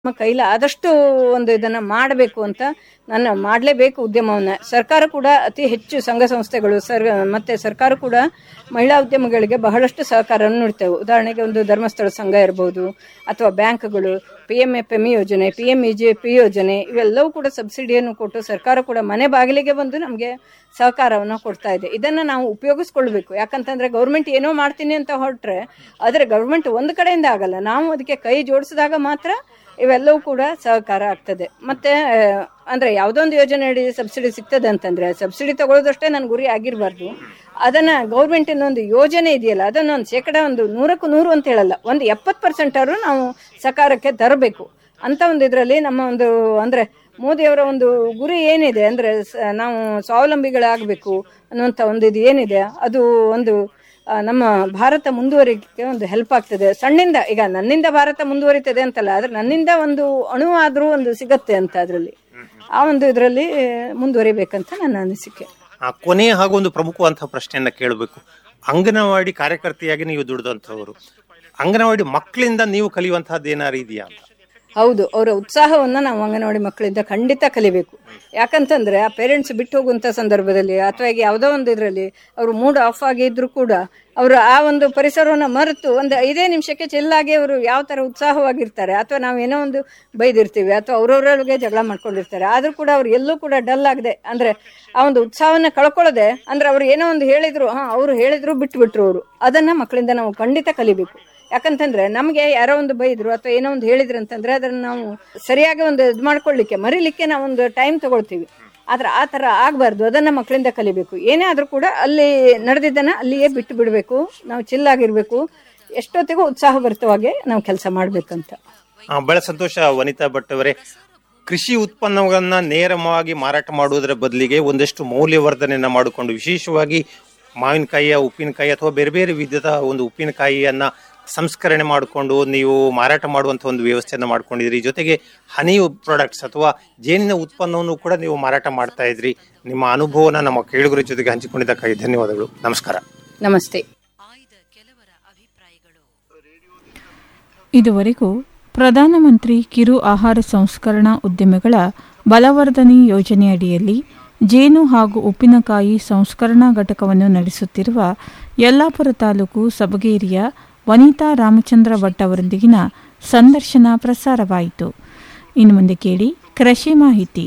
ನಮ್ಮ ಕೈಲಿ ಆದಷ್ಟು ಒಂದು ಇದನ್ನ ಮಾಡಬೇಕು ಅಂತ ನನ್ನ ಮಾಡಲೇಬೇಕು ಉದ್ಯಮವನ್ನ ಸರ್ಕಾರ ಕೂಡ ಅತಿ ಹೆಚ್ಚು ಸಂಘ ಸಂಸ್ಥೆಗಳು ಸರ್ ಮತ್ತೆ ಸರ್ಕಾರ ಕೂಡ ಮಹಿಳಾ ಉದ್ಯಮಗಳಿಗೆ ಬಹಳಷ್ಟು ಸಹಕಾರವನ್ನು ನೀಡ್ತೇವೆ ಉದಾಹರಣೆಗೆ ಒಂದು ಧರ್ಮಸ್ಥಳ ಸಂಘ ಇರಬಹುದು ಅಥವಾ ಬ್ಯಾಂಕ್ಗಳು ಪಿ ಎಂ ಎಫ್ ಎಂ ಯೋಜನೆ P M E G P ಯೋಜನೆ ಇವೆಲ್ಲವೂ ಕೂಡ ಸಬ್ಸಿಡಿಯನ್ನು ಕೊಟ್ಟು ಸರ್ಕಾರ ಕೂಡ ಮನೆ ಬಾಗಿಲಿಗೆ ಬಂದು ನಮಗೆ ಸಹಕಾರವನ್ನು ಕೊಡ್ತಾ ಇದೆ ಇದನ್ನ ನಾವು ಉಪಯೋಗಿಸ್ಕೊಳ್ಬೇಕು ಯಾಕಂತಂದ್ರೆ ಗೌರ್ಮೆಂಟ್ ಏನೋ ಮಾಡ್ತೀನಿ ಅಂತ ಹೊರಟ್ರೆ ಆದರೆ ಗೌರ್ಮೆಂಟ್ ಒಂದು ಕಡೆಯಿಂದ ಆಗಲ್ಲ ನಾವು ಅದಕ್ಕೆ ಕೈ ಜೋಡಿಸಿದಾಗ ಮಾತ್ರ ಇವೆಲ್ಲವೂ ಕೂಡ ಸಹಕಾರ ಆಗ್ತದೆ ಮತ್ತೆ ಆ, ಅಂದ್ರೆ ಯಾವುದೊಂದು ಯೋಜನೆ ಅಡಿ ಸಬ್ಸಿಡಿ ಸಿಗ್ತದೆ ಅಂತಂದ್ರೆ ಸಬ್ಸಿಡಿ ತಗೊಳ್ಳೋದಷ್ಟೇ ನನ್ನ ಗುರಿ ಆಗಿರಬಾರ್ದು ಅದನ್ನ ಗೌರ್ಮೆಂಟಿನ ಒಂದು ಯೋಜನೆ ಇದೆಯಲ್ಲ ಅದನ್ನ ಒಂದು ಶೇಕಡ ಒಂದು ನೂರಕ್ಕೂ ನೂರು ಅಂತ ಹೇಳಲ್ಲ ಒಂದು ಎಪ್ಪತ್ತು ಪರ್ಸೆಂಟ್ ಆದ್ರೂ ನಾವು ಸಕಾರಕ್ಕೆ ತರಬೇಕು ಅಂತ ಒಂದು ಇದರಲ್ಲಿ ನಮ್ಮ ಒಂದು ಅಂದ್ರೆ ಮೋದಿಯವರ ಒಂದು ಗುರಿ ಏನಿದೆ ಅಂದ್ರೆ ಸ- ನಾವು ಸ್ವಾವಲಂಬಿಗಳಾಗಬೇಕು ಅನ್ನುವಂಥ ಒಂದು ಇದು ಏನಿದೆ ಅದು ಒಂದು ಆ, ನಮ್ಮ ಭಾರತ ಮುಂದುವರಿಕೆ ಒಂದು ಹೆಲ್ಪ್ ಆಗ್ತದೆ ಸಣ್ಣಿಂದ ಈಗ ನನ್ನಿಂದ ಭಾರತ ಮುಂದುವರಿತದೆ ಅಂತಲ್ಲ ಆದ್ರೆ ನನ್ನಿಂದ ಒಂದು ಅಣು ಆದ್ರೂ ಒಂದು ಸಿಗತ್ತೆ ಅಂತ ಅದರಲ್ಲಿ ಆ ಒಂದು ಇದರಲ್ಲಿ ಮುಂದುವರಿಬೇಕಂತ ನನ್ನ ಅನಿಸಿಕೆ ಆ ಕೊನೆಯ ಹಾಗೂ ಒಂದು ಪ್ರಮುಖವಂತಹ ಪ್ರಶ್ನೆಯನ್ನ ಕೇಳಬೇಕು ಅಂಗನವಾಡಿ ಕಾರ್ಯಕರ್ತೆಯಾಗಿ ನೀವು ದುಡಿದಂಥವರು ಅಂಗನವಾಡಿ ಮಕ್ಕಳಿಂದ ನೀವು ಕಲಿಯುವಂತಹದ್ದು ಏನಾರು ಇದೆಯಾ ಅಂತ ಹೌದು ಅವರ ಉತ್ಸಾಹವನ್ನ ನಾವು ಅಂಗನವಾಡಿ ಮಕ್ಕಳಿಂದ ಖಂಡಿತ ಕಲಿಬೇಕು ಯಾಕಂತಂದ್ರೆ ಆ ಪೇರೆಂಟ್ಸ್ ಬಿಟ್ಟು ಹೋಗುವಂತ ಸಂದರ್ಭದಲ್ಲಿ ಅಥವಾ ಈಗ ಯಾವುದೋ ಒಂದು ಇದರಲ್ಲಿ ಅವರು ಮೂಡ್ ಆಫ್ ಆಗಿದ್ರು ಕೂಡ ಅವರು ಆ ಒಂದು ಪರಿಸರವನ್ನು ಮರೆತು ಒಂದು ಐದೇ ನಿಮಿಷಕ್ಕೆ ಚೆಲ್ಲಾಗಿ ಅವರು ಯಾವ ತರ ಉತ್ಸಾಹವಾಗಿರ್ತಾರೆ ಅಥವಾ ನಾವು ಏನೋ ಒಂದು ಬೈದಿರ್ತೀವಿ ಅಥವಾ ಅವ್ರವ್ರೊಳಗೆ ಜಗಳ ಮಾಡ್ಕೊಂಡಿರ್ತಾರೆ ಆದ್ರೂ ಕೂಡ ಅವ್ರು ಎಲ್ಲೂ ಕೂಡ ಡಲ್ ಆಗದೆ ಅಂದ್ರೆ ಆ ಒಂದು ಉತ್ಸಾಹವನ್ನ ಕಳ್ಕೊಳ್ಳದೆ ಅಂದ್ರೆ ಅವ್ರು ಏನೋ ಒಂದು ಹೇಳಿದ್ರು ಹಾ ಅವ್ರು ಹೇಳಿದ್ರು ಬಿಟ್ಬಿಟ್ರು ಅವರು ಅದನ್ನ ಮಕ್ಕಳಿಂದ ನಾವು ಖಂಡಿತ ಕಲಿಬೇಕು ಯಾಕಂತಂದ್ರೆ ನಮಗೆ ಯಾರೋ ಒಂದು ಬೈದ್ರು ಅಥವಾ ಏನೋ ಒಂದು ಹೇಳಿದ್ರು ಅಂತಂದ್ರೆ ಅದನ್ನ ನಾವು ಸರಿಯಾಗಿ ಒಂದು ಇದು ಮಾಡ್ಕೊಳ್ಳಿಕ್ಕೆ ಮರಿಲಿಕ್ಕೆ ನಾವು ಒಂದು ಟೈಮ್ ತಗೊಳ್ತೀವಿ ಆದ್ರೆ ಆ ತರ ಆಗ್ಬಾರ್ದು ಅದನ್ನ ಮಕ್ಕಳಿಂದ ಕಲಿಬೇಕು ಏನೇ ಆದ್ರೂ ಕೂಡ ಅಲ್ಲಿ ನಡೆದಿದ್ದನ್ನ ಅಲ್ಲಿಯೇ ಬಿಟ್ಟು ಬಿಡಬೇಕು ನಾವು ಚಿಲ್ಲಾಗಿರ್ಬೇಕು ಎಷ್ಟೊತ್ತಿಗೂ ಉತ್ಸಾಹಭರಿತವಾಗಿ ನಾವು ಕೆಲಸ ಮಾಡ್ಬೇಕಂತ ಆ, ಬಹಳ ಸಂತೋಷ ವನಿತಾ ಭಟ್ ಅವರೇ ಕೃಷಿ ಉತ್ಪನ್ನಗಳನ್ನ ನೇರವಾಗಿ ಮಾರಾಟ ಮಾಡುವುದರ ಬದಲಿಗೆ ಒಂದಷ್ಟು ಮೌಲ್ಯವರ್ಧನೆಯನ್ನ ಮಾಡಿಕೊಂಡು ವಿಶೇಷವಾಗಿ ಮಾವಿನಕಾಯಿಯ ಉಪ್ಪಿನಕಾಯಿ ಅಥವಾ ಬೇರೆ ಬೇರೆ ವಿಧದ ಒಂದು ಉಪ್ಪಿನಕಾಯಿಯನ್ನ ಸಂಸ್ಕರಣೆ ಮಾಡಿಕೊಂಡು ನೀವು ಮಾರಾಟ ಮಾಡುವಂತ ಒಂದು ವ್ಯವಸ್ಥೆಯನ್ನ ಮಾಡ್ಕೊಂಡಿದ್ರಿ ಜೊತೆಗೆ ಹನಿ ಪ್ರಾಡಕ್ಟ್ಸ್ ಅಥವಾ ಜೇನಿನ ಉತ್ಪನ್ನವನ್ನು ಕೂಡ ನೀವು ಮಾರಾಟ ಮಾಡ್ತಾ ಇದ್ರಿ ನಿಮ್ಮ ಅನುಭವನ ನಮ್ಮ ಕೇಳುಗರ ಜೊತೆಗೆ ಹಂಚಿಕೊಂಡಿದ್ದಕ್ಕಾಗಿ ಧನ್ಯವಾದಗಳು ನಮಸ್ಕಾರ ನಮಸ್ತೆ ಇದುವರೆಗೂ ಪ್ರಧಾನಮಂತ್ರಿ ಕಿರು ಆಹಾರ ಸಂಸ್ಕರಣಾ ಉದ್ಯಮಿಗಳ ಬಲವರ್ಧನೆ ಯೋಜನೆಯಡಿಯಲ್ಲಿ ಜೇನು ಹಾಗೂ ಉಪ್ಪಿನಕಾಯಿ ಸಂಸ್ಕರಣಾ ಘಟಕವನ್ನು ನಡೆಸುತ್ತಿರುವ ಯಲ್ಲಾಪುರ ತಾಲೂಕು ಸಬಗೇರಿಯ ವನಿತಾ ರಾಮಚಂದ್ರ ಭಟ್ ಅವರೊಂದಿಗಿನ ಸಂದರ್ಶನ ಪ್ರಸಾರವಾಯಿತು ಇನ್ನು ಮುಂದೆ ಕೇಳಿ ಕೃಷಿ ಮಾಹಿತಿ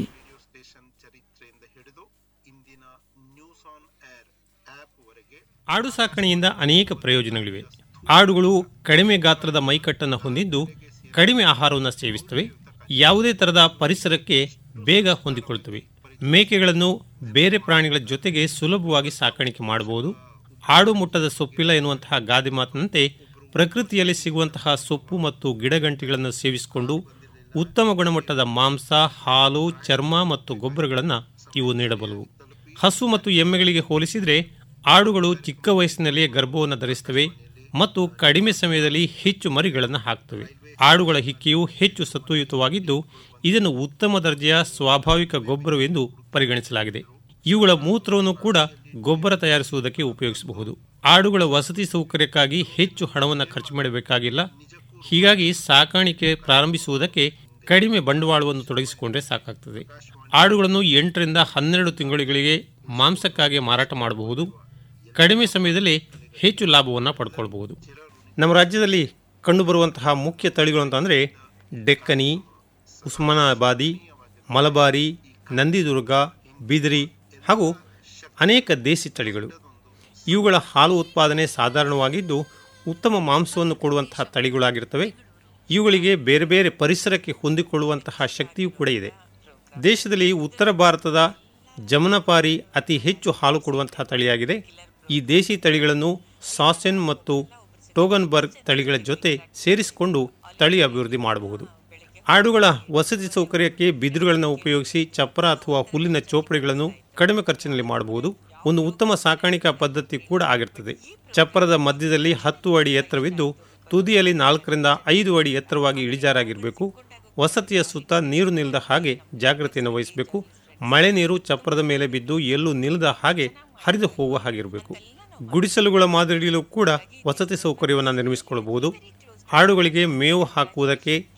ಆಡು ಸಾಕಣೆಯಿಂದ ಅನೇಕ ಪ್ರಯೋಜನಗಳಿವೆ ಆಡುಗಳು ಕಡಿಮೆ ಗಾತ್ರದ ಮೈಕಟ್ಟನ್ನು ಹೊಂದಿದ್ದು ಕಡಿಮೆ ಆಹಾರವನ್ನು ಸೇವಿಸುತ್ತವೆ ಯಾವುದೇ ತರಹದ ಪರಿಸರಕ್ಕೆ ಬೇಗ ಹೊಂದಿಕೊಳ್ಳುತ್ತವೆ ಮೇಕೆಗಳನ್ನು ಬೇರೆ ಪ್ರಾಣಿಗಳ ಜೊತೆಗೆ ಸುಲಭವಾಗಿ ಸಾಕಾಣಿಕೆ ಮಾಡಬಹುದು ಆಡು ಮುಟ್ಟದ ಸೊಪ್ಪಿಲ್ಲ ಎನ್ನುವಂತಹ ಗಾದೆ ಮಾತಿನಂತೆ ಪ್ರಕೃತಿಯಲ್ಲಿ ಸಿಗುವಂತಹ ಸೊಪ್ಪು ಮತ್ತು ಗಿಡಗಂಟಿಗಳನ್ನು ಸೇವಿಸಿಕೊಂಡು ಉತ್ತಮ ಗುಣಮಟ್ಟದ ಮಾಂಸ ಹಾಲು ಚರ್ಮ ಮತ್ತು ಗೊಬ್ಬರಗಳನ್ನು ಇವು ನೀಡಬಲ್ಲವು ಹಸು ಮತ್ತು ಎಮ್ಮೆಗಳಿಗೆ ಹೋಲಿಸಿದರೆ ಆಡುಗಳು ಚಿಕ್ಕ ವಯಸ್ಸಿನಲ್ಲಿಯೇ ಗರ್ಭವನ್ನು ಧರಿಸುತ್ತವೆ ಮತ್ತು ಕಡಿಮೆ ಸಮಯದಲ್ಲಿ ಹೆಚ್ಚು ಮರಿಗಳನ್ನು ಹಾಕ್ತವೆ ಆಡುಗಳ ಹಿಕ್ಕೆಯು ಹೆಚ್ಚು ಸತ್ವಯುತವಾಗಿದ್ದು ಇದನ್ನು ಉತ್ತಮ ದರ್ಜೆಯ ಸ್ವಾಭಾವಿಕ ಗೊಬ್ಬರವೆಂದು ಪರಿಗಣಿಸಲಾಗಿದೆ ಇವುಗಳ ಮೂತ್ರವನ್ನು ಕೂಡ ಗೊಬ್ಬರ ತಯಾರಿಸುವುದಕ್ಕೆ ಉಪಯೋಗಿಸಬಹುದು ಆಡುಗಳ ವಸತಿ ಸೌಕರ್ಯಕ್ಕಾಗಿ ಹೆಚ್ಚು ಹಣವನ್ನು ಖರ್ಚು ಮಾಡಬೇಕಾಗಿಲ್ಲ ಹೀಗಾಗಿ ಸಾಕಾಣಿಕೆ ಪ್ರಾರಂಭಿಸುವುದಕ್ಕೆ ಕಡಿಮೆ ಬಂಡವಾಳವನ್ನು ತೊಡಗಿಸಿಕೊಂಡ್ರೆ ಸಾಕಾಗ್ತದೆ ಆಡುಗಳನ್ನು ಎಂಟರಿಂದ ಹನ್ನೆರಡು ತಿಂಗಳಿಗೆ ಮಾಂಸಕ್ಕಾಗಿ ಮಾರಾಟ ಮಾಡಬಹುದು ಕಡಿಮೆ ಸಮಯದಲ್ಲಿ ಹೆಚ್ಚು ಲಾಭವನ್ನು ಪಡ್ಕೊಳ್ಬಹುದು ನಮ್ಮ ರಾಜ್ಯದಲ್ಲಿ ಕಂಡುಬರುವಂತಹ ಮುಖ್ಯ ತಳಿಗಳು ಅಂತಂದರೆ ಡೆಕ್ಕನಿ ಉಸ್ಮಾನಾಬಾದಿ ಮಲಬಾರಿ ನಂದಿದುರ್ಗ ಬಿದಿರಿ ಹಾಗೂ ಅನೇಕ ದೇಸಿ ತಳಿಗಳು ಇವುಗಳ ಹಾಲು ಉತ್ಪಾದನೆ ಸಾಧಾರಣವಾಗಿದ್ದು ಉತ್ತಮ ಮಾಂಸವನ್ನು ಕೊಡುವಂತಹ ತಳಿಗಳಾಗಿರ್ತವೆ ಇವುಗಳಿಗೆ ಬೇರೆ ಬೇರೆ ಪರಿಸರಕ್ಕೆ ಹೊಂದಿಕೊಳ್ಳುವಂತಹ ಶಕ್ತಿಯೂ ಕೂಡ ಇದೆ ದೇಶದಲ್ಲಿ ಉತ್ತರ ಭಾರತದ ಜಮುನಪಾರಿ ಅತಿ ಹೆಚ್ಚು ಹಾಲು ಕೊಡುವಂತಹ ತಳಿಯಾಗಿದೆ ಈ ದೇಸಿ ತಳಿಗಳನ್ನು ಸಾಸೆನ್ ಮತ್ತು ಟೋಗನ್ಬರ್ಗ್ ತಳಿಗಳ ಜೊತೆ ಸೇರಿಸಿಕೊಂಡು ತಳಿ ಅಭಿವೃದ್ಧಿ ಮಾಡಬಹುದು ಆಡುಗಳ ವಸತಿ ಸೌಕರ್ಯಕ್ಕೆ ಬಿದಿರುಗಳನ್ನು ಉಪಯೋಗಿಸಿ ಚಪ್ಪರ ಅಥವಾ ಹುಲ್ಲಿನ ಚೋಪಡಿಗಳನ್ನು ಕಡಿಮೆ ಖರ್ಚಿನಲ್ಲಿ ಮಾಡಬಹುದು ಒಂದು ಉತ್ತಮ ಸಾಕಾಣಿಕಾ ಪದ್ಧತಿ ಕೂಡ ಆಗಿರ್ತದೆ ಚಪ್ಪರದ ಮಧ್ಯದಲ್ಲಿ ಹತ್ತು ಅಡಿ ಎತ್ತರವಿದ್ದು ತುದಿಯಲ್ಲಿ ನಾಲ್ಕರಿಂದ ಐದು ಅಡಿ ಎತ್ತರವಾಗಿ ಇಳಿಜಾರಾಗಿರಬೇಕು ವಸತಿಯ ಸುತ್ತ ನೀರು ನಿಲ್ಲದ ಹಾಗೆ ಜಾಗ್ರತೆಯನ್ನು ವಹಿಸಬೇಕು ಮಳೆ ನೀರು ಚಪ್ಪರದ ಮೇಲೆ ಬಿದ್ದು ಎಲ್ಲೂ ನಿಲ್ಲದ ಹಾಗೆ ಹರಿದು ಹೋಗುವ ಹಾಗಿರಬೇಕು ಗುಡಿಸಲುಗಳ ಮಾದರಿಯಲ್ಲೂ ಕೂಡ ವಸತಿ ಸೌಕರ್ಯವನ್ನು ನಿರ್ಮಿಸಿಕೊಳ್ಳಬಹುದು ಆಡುಗಳಿಗೆ ಮೇವು ಹಾಕುವುದಕ್ಕೆ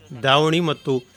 ದಾವಣಿ ಮತ್ತು